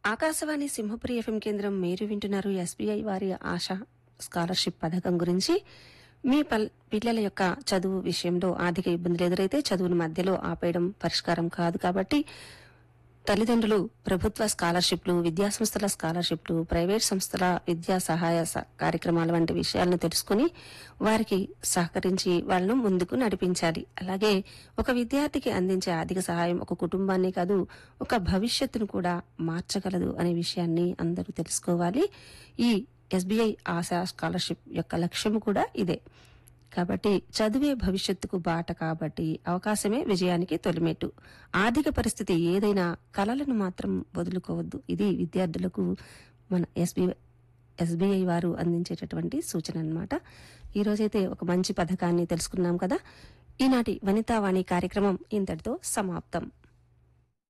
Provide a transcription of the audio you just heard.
Akashvani Simhapuri FM కేంద్రం మీరు వింటున్నారు ఎస్బీఐ వారి ఆశ స్కాలర్షిప్ పథకం గురించి మీ పల్ పిల్లల యొక్క చదువు విషయంలో ఆర్థిక ఇబ్బందులు ఎదురైతే చదువును మధ్యలో ఆపేయడం పరిష్కారం కాదు కాబట్టి తల్లిదండ్రులు ప్రభుత్వ స్కాలర్షిప్లు విద్యాసంస్థల స్కాలర్షిప్లు ప్రైవేట్ సంస్థల విద్యా సహాయ స- కార్యక్రమాల వంటి విషయాలను తెలుసుకుని వారికి సహకరించి వాళ్ళను ముందుకు నడిపించాలి అలాగే ఒక విద్యార్థికి అందించే ఆర్థిక సహాయం ఒక కుటుంబాన్ని కాదు ఒక భవిష్యత్తును కూడా మార్చగలదు అనే విషయాన్ని అందరూ తెలుసుకోవాలి ఈ ఎస్బీఐ ఆశా స్కాలర్షిప్ యొక్క లక్ష్యం కూడా ఇదే కాబట్టి చదువే భవిష్యత్తుకు బాట కాబట్టి అవకాశమే విజయానికి తొలిమెట్టు ఆర్థిక పరిస్థితి ఏదైనా కలలను మాత్రం వదులుకోవద్దు ఇది విద్యార్థులకు మన ఎస్బీఐ ఎస్బీఐ వారు అందించేటటువంటి సూచన అన్నమాట ఈ రోజైతే ఒక మంచి పథకాన్ని తెలుసుకున్నాం కదా ఈనాటి వనితావాణి కార్యక్రమం ఇంతటితో సమాప్తం